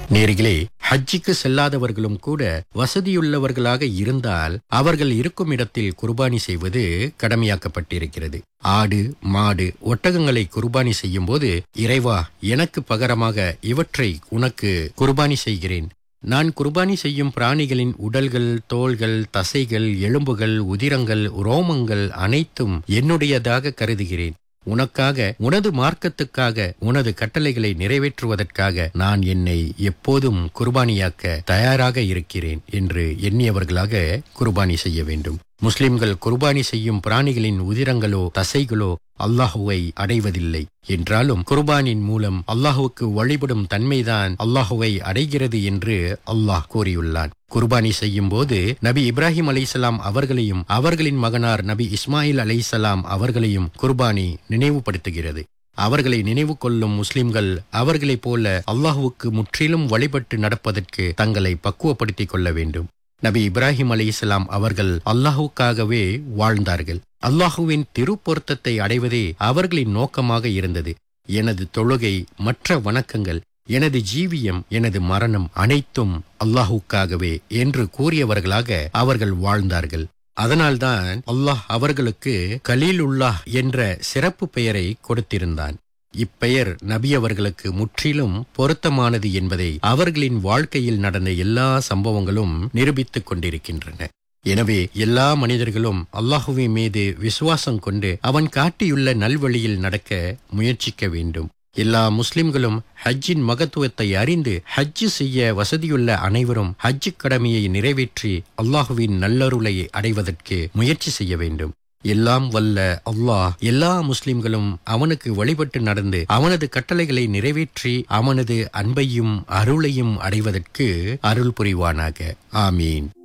நேர்களே ஹஜ்ஜிக்கு செல்லாதவர்களும் கூட வசதியுள்ளவர்களாக இருந்தால் அவர்கள் இருக்கும் இடத்தில் குர்பானி செய்வது கடமையாக்கப்பட்டிருக்கிறது ஆடு மாடு ஒட்டகங்களை குர்பானி செய்யும் போது இறைவா எனக்கு பகரமாக இவற்றை உனக்கு குர்பானி செய்கிறேன் நான் குர்பானி செய்யும் பிராணிகளின் உடல்கள் தோள்கள் தசைகள் எலும்புகள் உதிரங்கள் உரோமங்கள் அனைத்தும் என்னுடையதாக கருதுகிறேன் உனக்காக உனது மார்க்கத்துக்காக உனது கட்டளைகளை நிறைவேற்றுவதற்காக நான் என்னை எப்போதும் குர்பானியாக்க தயாராக இருக்கிறேன் என்று எண்ணியவர்களாக குர்பானி செய்ய வேண்டும் முஸ்லிம்கள் குர்பானி செய்யும் பிராணிகளின் உதிரங்களோ தசைகளோ அல்லாஹுவை அடைவதில்லை என்றாலும் குர்பானின் மூலம் அல்லாஹுவுக்கு வழிபடும் தன்மைதான் அல்லாஹுவை அடைகிறது என்று அல்லாஹ் கூறியுள்ளான் குர்பானி செய்யும் போது நபி இப்ராஹிம் அலைசலாம் அவர்களையும் அவர்களின் மகனார் நபி இஸ்மாயில் அலைசலாம் அவர்களையும் குர்பானி நினைவுபடுத்துகிறது அவர்களை நினைவு கொள்ளும் முஸ்லிம்கள் அவர்களைப் போல அல்லாஹுவுக்கு முற்றிலும் வழிபட்டு நடப்பதற்கு தங்களை பக்குவப்படுத்திக் கொள்ள வேண்டும் நபி இப்ராஹிம் அலி இஸ்லாம் அவர்கள் அல்லாஹுக்காகவே வாழ்ந்தார்கள் அல்லாஹுவின் திருப்பொருத்தத்தை அடைவதே அவர்களின் நோக்கமாக இருந்தது எனது தொழுகை மற்ற வணக்கங்கள் எனது ஜீவியம் எனது மரணம் அனைத்தும் அல்லாஹுக்காகவே என்று கூறியவர்களாக அவர்கள் வாழ்ந்தார்கள் அதனால்தான் அல்லாஹ் அவர்களுக்கு கலீலுல்லாஹ் என்ற சிறப்பு பெயரை கொடுத்திருந்தான் இப்பெயர் நபி அவர்களுக்கு முற்றிலும் பொருத்தமானது என்பதை அவர்களின் வாழ்க்கையில் நடந்த எல்லா சம்பவங்களும் நிரூபித்துக் கொண்டிருக்கின்றன எனவே எல்லா மனிதர்களும் அல்லாஹுவின் மீது விசுவாசம் கொண்டு அவன் காட்டியுள்ள நல்வழியில் நடக்க முயற்சிக்க வேண்டும் எல்லா முஸ்லிம்களும் ஹஜ்ஜின் மகத்துவத்தை அறிந்து ஹஜ்ஜு செய்ய வசதியுள்ள அனைவரும் ஹஜ்ஜு கடமையை நிறைவேற்றி அல்லாஹுவின் நல்லருளை அடைவதற்கு முயற்சி செய்ய வேண்டும் எல்லாம் வல்ல அல்லாஹ் எல்லா முஸ்லிம்களும் அவனுக்கு வழிபட்டு நடந்து அவனது கட்டளைகளை நிறைவேற்றி அவனது அன்பையும் அருளையும் அடைவதற்கு அருள் புரிவானாக ஆமீன்